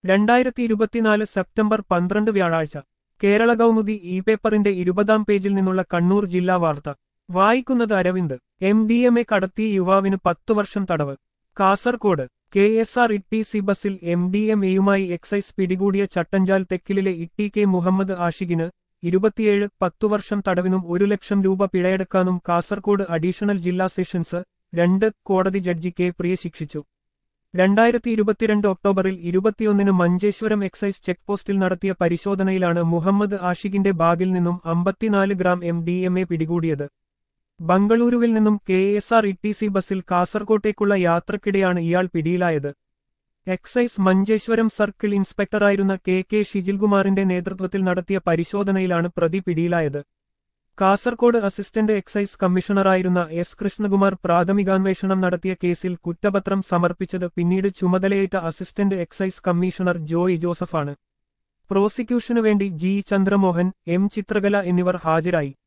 രണ്ടായിരത്തി ഇരുപത്തിനാല് സെപ്റ്റംബർ പന്ത്രണ്ട് വ്യാഴാഴ്ച കേരള കൗമുദി ഇ പേപ്പറിന്റെ ഇരുപതാം പേജിൽ നിന്നുള്ള കണ്ണൂർ ജില്ലാ വാർത്ത വായിക്കുന്നത് Aravind M D M A കടത്തിയ യുവാവിന് പത്തു വർഷം തടവ് Kasaragod K S R T C ബസിൽ എം ഡി എം എയുമായി എക്സൈസ് പിടികൂടിയ ചട്ടഞ്ചാൽ തെക്കിലിലെ ഇട്ടി കെ മുഹമ്മദ് ആഷിഖിന് ഇരുപത്തിയേഴ് പത്തു വർഷം തടവിനും ഒരു ലക്ഷം രൂപ പിഴയടക്കാനും കാസർകോട് അഡീഷണൽ ജില്ലാ സെഷൻസ് രണ്ട് കോടതി ജഡ്ജി കെ പ്രിയ ശിക്ഷിച്ചു രണ്ടായിരത്തി ഇരുപത്തിരണ്ട് ഒക്ടോബറിൽ ഇരുപത്തിയൊന്നിന് മഞ്ചേശ്വരം എക്സൈസ് ചെക്ക് പോസ്റ്റിൽ നടത്തിയ പരിശോധനയിലാണ് മുഹമ്മദ് ആഷിഖിന്റെ ബാഗിൽ നിന്നും അമ്പത്തിനാല് gram M D M A പിടികൂടിയത് ബംഗളൂരുവിൽ നിന്നും K S R E T C ബസിൽ കാസർകോട്ടേക്കുള്ള യാത്രക്കിടെയാണ് ഇയാൾ പിടിയിലായത് എക്സൈസ് മഞ്ചേശ്വരം സർക്കിൾ ഇൻസ്പെക്ടറായിരുന്ന കെ കെ ഷിജിൽകുമാറിന്റെ നേതൃത്വത്തിൽ നടത്തിയ പരിശോധനയിലാണ് പ്രതി പിടിയിലായത് കാസർകോട് അസിസ്റ്റന്റ് എക്സൈസ് കമ്മീഷണറായിരുന്ന എസ് കൃഷ്ണകുമാർ പ്രാഥമികാന്വേഷണം നടത്തിയ കേസിൽ കുറ്റപത്രം സമർപ്പിച്ചത് പിന്നീട് ചുമതലയേറ്റ അസിസ്റ്റന്റ് എക്സൈസ് കമ്മീഷണർ ജോയ് ജോസഫാണ് പ്രോസിക്യൂഷനു വേണ്ടി ജി ചന്ദ്രമോഹൻ എം ചിത്രകല എന്നിവർ ഹാജരായി